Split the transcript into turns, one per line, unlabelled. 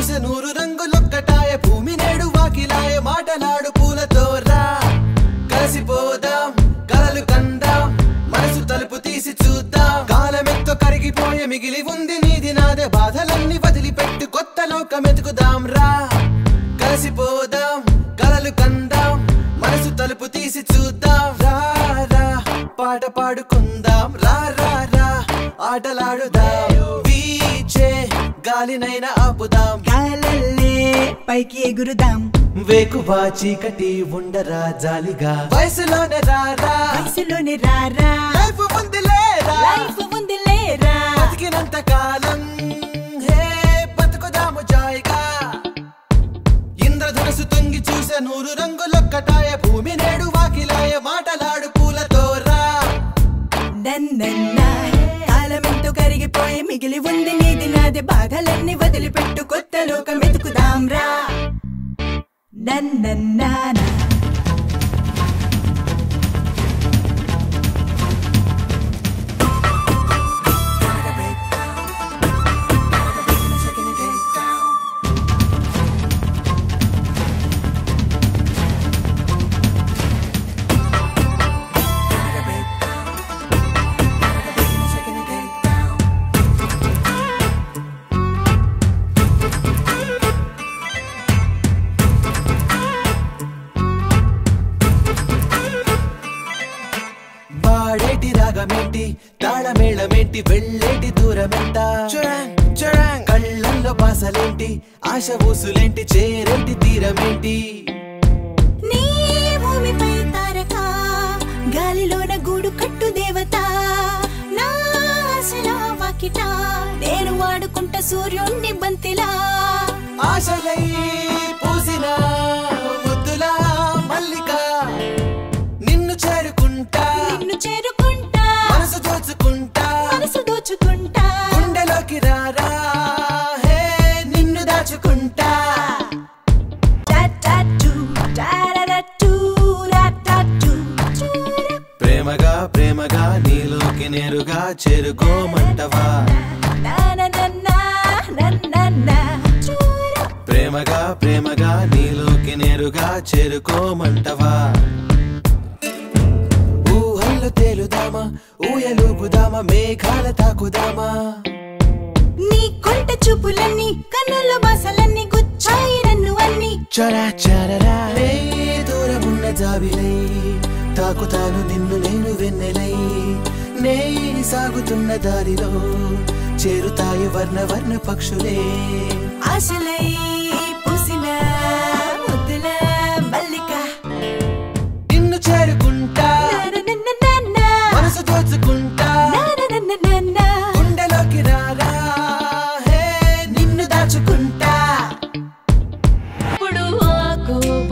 చూసే నూరు రంగులొక్కటాయ భూమి నేడు వాకిలాయ మాటలాడు పూలతో రా కలిసిపోదాం కలలు కందాం మనసు తలుపు తీసి చూద్దాం కాలమెత్తో కరిగిపోయే మిగిలి ఉంది నీది నాదే బాధలన్నీ వదిలిపెట్టు కొత్త లోకం ఎతుకుదాం రా కలిసిపోదాం కలలు కందాం మనసు తలుపు తీసి చూద్దాం రా రా పాట పాడుకుందాం రా రా రా ఆటలాడుదాం వీచే గాలినైనా ఆపుదాం
గాలల్లే పైకి ఎగురుదాం
వేకువా చీకటి ఉండరా జాలిగా వయసులోనే రారా
వయసులోనే రారా
లైఫ్ ఉంది లేరా
లైఫ్ ఉంది లేరా
బతికినంత కాలం హే బతుకుదాము జాయిగా ఇంద్రధనుసు తొంగి చూసే నూరు రంగులొక్కటాయ భూమి నేడు వాకిలాయ మాటలాడు పూలతో రా
నన్నన్నా కాలమెంతో కరిగిపోయి మిగిలి ఉంది నీది నాది బాధలన్నీ వదిలిపెట్టు కొత్త లోకం ఎతుకుదాం రా నన్నన్నా
వాడేటి రాగమేంటి తాళమేళమేంటి వెళ్ళేటి దూరమెంత కళ్ళల్లో బాసలేంటి ఆశ ఊసులేంటి చేరేంటి తీరమేంటి
నీ భూమిపై తారక గాలిలోన గూడు కట్టు దేవత నా ఆశల వాకిట నేను వాడుకుంట సూర్యుణ్ణి బంతిలా
ఆశలై పూసిన ముద్దుల మల్లిక నిన్ను చేరుకుంటా
నిన్ను చేరుకుంటా
మనసు దోచుకుంటా
మనసు దోచుకుంటా
గుండెలోకి రారా హే నిన్ను దాచుకుంటా
టాటాటు, టారారాటు, రాటాటు, చూరా.
ప్రేమగా ప్రేమగా నీలోకి నేరుగా చేరుకోమంటవా
నాననన్నా, నన్నన్నా, చూరా.
ప్రేమగా ప్రేమగా నీలోకి నేరుగా చేరుకోమంటవా ఊహల్లో తేలుదామా ఊయలూగుదామా మేఘాల తాకుదామా
నీ కొంట చూపులన్నీ కన్నుల బాసలన్నీ గుచ్చాయి నన్ను అన్ని
చరా చరరా నే దూరమున్న జాబిలై తాకుతాను నిన్ను నేను వెన్నెలై నే సాగుతున్న దారిలో చేరుతాయి వర్ణ వర్ణ పక్షులే
ఆశలై పూసిన ముద్దుల మల్లిక
నిన్ను చేరుకుంటా
నాననననన్నా,
మనసు దోచుకుంటా
నాననననన్నా.
గుండెలోకి రారా హే నిన్ను దాచుకుంటా
ఇప్పుడు ఆకు